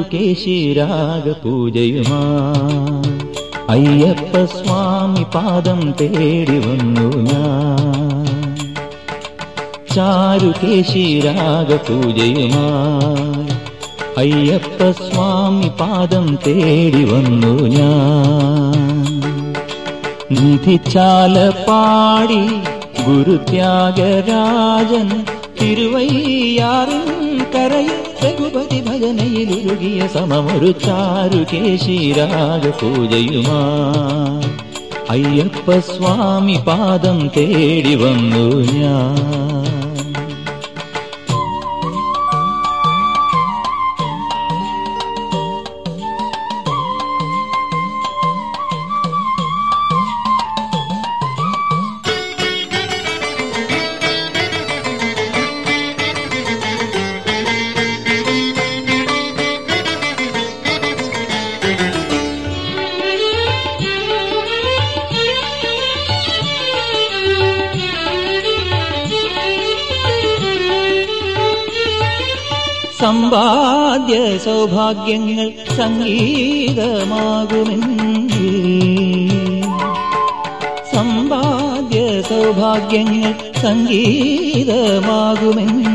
ചാരുകേശിരാഗ പൂജയുമാ അയ്യപ്പ സ്വാമി പാദം തേടി വന്നു ഞാൻ ചാരുകേശിരാഗ പൂജയുമായി അയ്യപ്പ സ്വാമി പാദം തേടി വന്നു ഞാൻ നിധിച്ചാല പാടി ഗുരുത്യാഗരാജൻ തിരുവയ്യാറും കരയിൽ രഘുപതി ഭജനയിലുരുകിയ സമമൊരു ചാരുകേശിരാഗ പൂജയുമാ അയ്യപ്പ സ്വാമി പാദം തേടി വന്നു ഞാൻ സമ്പാദ്യ സൗഭാഗ്യങ്ങൾ സംഗീതമാകുമെന്ന് സമ്പാദ്യ സൗഭാഗ്യങ്ങൾ സംഗീതമാകുമെന്ന്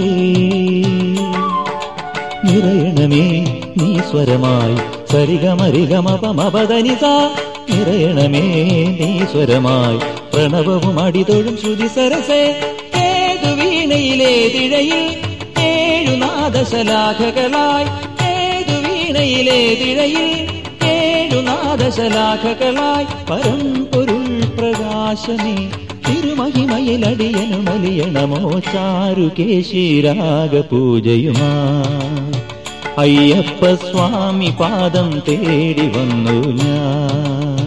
നിറയണമേ നീ സ്വരമായി സരിഗമരിഗമപമപദനിസ നിറയണമേ നീ സ്വരമായി പ്രണവവും അടിതൊഴും ശ്രുതി സരസേ ഏതു വീണയിലേതിഴയിൽ ഏഴു നാദശലാഖകളായി ഏതു വീണയിലേതിഴയിൽ ഏഴു നാദശലാഖകളായി പരമ്പൊരുൾ പ്രകാശമേ തിരുമഹിമയിലടിയനുമലിയണമോ ചാരുകേശിരാഗ പൂജയുമാ അയ്യപ്പ സ്വാമി പാദം തേടി വന്നു ഞാൻ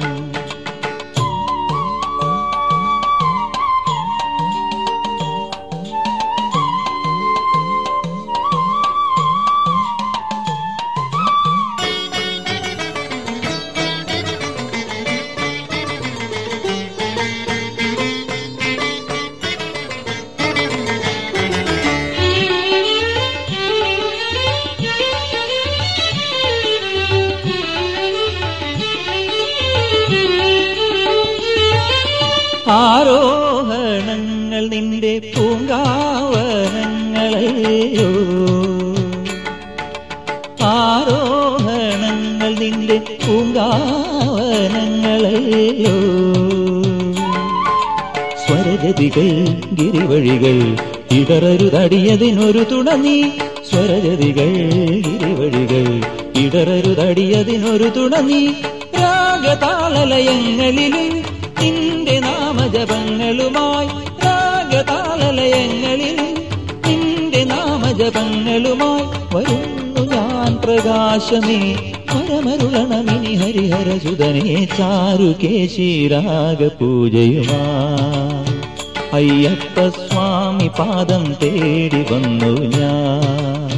ആരോഹണങ്ങൾ നിന്റെ പൂങ്കാവനങ്ങളെയോ ആരോഹണങ്ങൾ നിന്റെ പൂങ്കാവനങ്ങളെയോ സ്വരജതികൾ ഗിരിവഴികൾ ഇടറരുതടിയതിനൊരു തുണനീ സ്വരജതികൾ ഗിരിവഴികൾ ഇടറരുതടിയതിനൊരു തുണനീ രാഗതാളലയങ്ങളിലും നിന്റെ നാമജപങ്ങളുമായി രാഗതാളലയങ്ങളിൽ നിന്റെ നാമജപങ്ങളുമായി വരുന്നു ഞാൻ പ്രകാശമേ പരമരുളണമിനി ഹരിഹരസുതനെ ചാരുകേശിരാഗ പൂജയുമാ അയ്യപ്പ സ്വാമി പാദം തേടി വന്നു ഞാൻ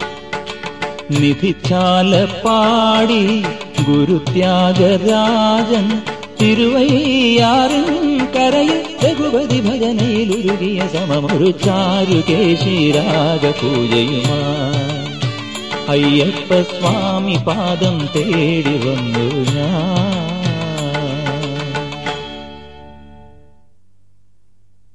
നിധിച്ചാല പാടി ഗുരുത്യാഗരാജൻ തിരുവയ്യാറിൻ കരയിൽ രഘുപതി ഭജനയിലുരുകിയ സമമൊരു ചാരുകേശിരാഗ പൂജയുമാ അയ്യപ്പ സ്വാമി പാദം തേടി വന്നു